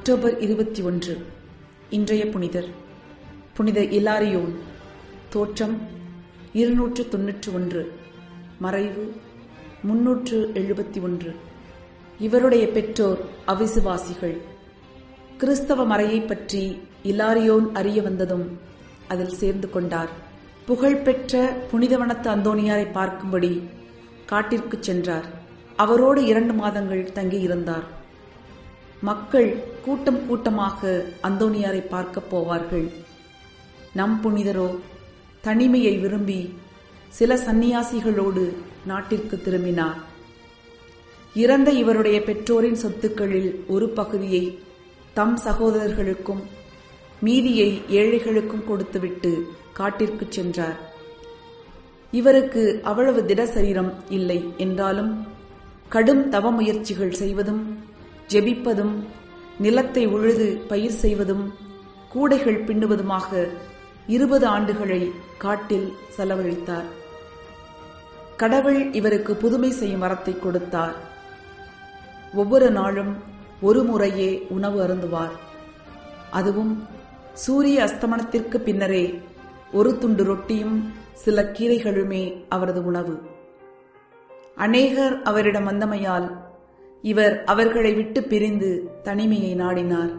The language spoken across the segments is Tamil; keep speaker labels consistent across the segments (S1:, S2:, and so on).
S1: அக்டோபர் இருபத்தி ஒன்று இன்றைய புனிதர் புனித இலாரியோன் தோற்றம் இருநூற்று தொன்னூற்று ஒன்று மறைவு முன்னூற்று எழுபத்தி ஒன்று இவருடைய பெற்றோர் அவிசுவாசிகள் கிறிஸ்தவ மறையை பற்றி இலாரியோன் அறிய வந்ததும் அதில் சேர்ந்து கொண்டார் புகழ்பெற்ற புனிதவனத்து அந்தோணியாரை பார்க்கும்படி காட்டிற்கு சென்றார் அவரோடு இரண்டு மாதங்கள் தங்கியிருந்தார் மக்கள் கூட்டம் கூட்டமாக அந்தோணியாரை பார்க்கப் போவார்கள் நம் புனிதரோ தனிமையை விரும்பி சில சந்நியாசிகளோடு நாட்டிற்கு திரும்பினார் இறந்த இவருடைய பெற்றோரின் சொத்துக்களில் ஒரு பகுதியை தம் சகோதரர்களுக்கும் மீதியை ஏழைகளுக்கும் கொடுத்துவிட்டு காட்டிற்கு சென்றார் இவருக்கு அவ்வளவு திட சரீரம் இல்லை என்றாலும் கடும் தவ முயற்சிகள் செய்வதும் ஜெபிப்பதும் நிலத்தை உழுது பயிர் செய்வதும் கூடைகள் பின்னுவதுமாக இருபது ஆண்டுகளை காட்டில் செலவழித்தார் கடவுள் இவருக்கு புதுமை செய்யும் வரத்தை கொடுத்தார் ஒவ்வொரு நாளும் ஒரு முறையே உணவு அருந்துவார் அதுவும் சூரிய அஸ்தமனத்திற்கு பின்னரே ஒரு துண்டு ரொட்டியும் சில கீரைகளுமே அவரது உணவு அநேகர் அவரிடம் வந்தமையால் இவர் அவர்களை விட்டு பிரிந்து தனிமையை நாடினார்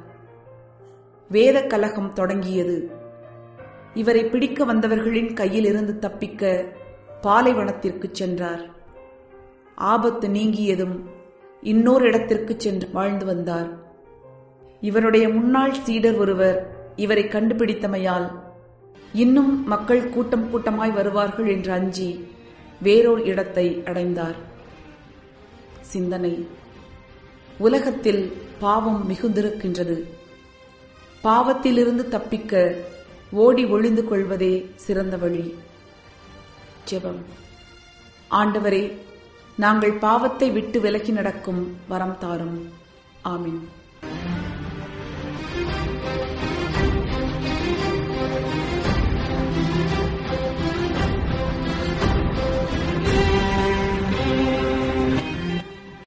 S1: வேத கலகம் தொடங்கியது இவரை பிடிக்க வந்தவர்களின் கையில் இருந்து தப்பிக்க பாலைவனத்திற்கு சென்றார் ஆபத்து நீங்கியதும் இன்னொரு இடத்திற்கு சென்று வாழ்ந்து வந்தார் இவருடைய முன்னாள் சீடர் ஒருவர் இவரை கண்டுபிடித்தமையால் இன்னும் மக்கள் கூட்டம் கூட்டமாய் வருவார்கள் என்று அஞ்சி வேறொரு இடத்தை அடைந்தார் சிந்தனை உலகத்தில் பாவம் மிகுந்திருக்கின்றது பாவத்திலிருந்து தப்பிக்க ஓடி ஒளிந்து கொள்வதே சிறந்த வழி ஜெபம் ஆண்டவரே நாங்கள் பாவத்தை விட்டு விலகி நடக்கும் வரம் தாரும் ஆமின்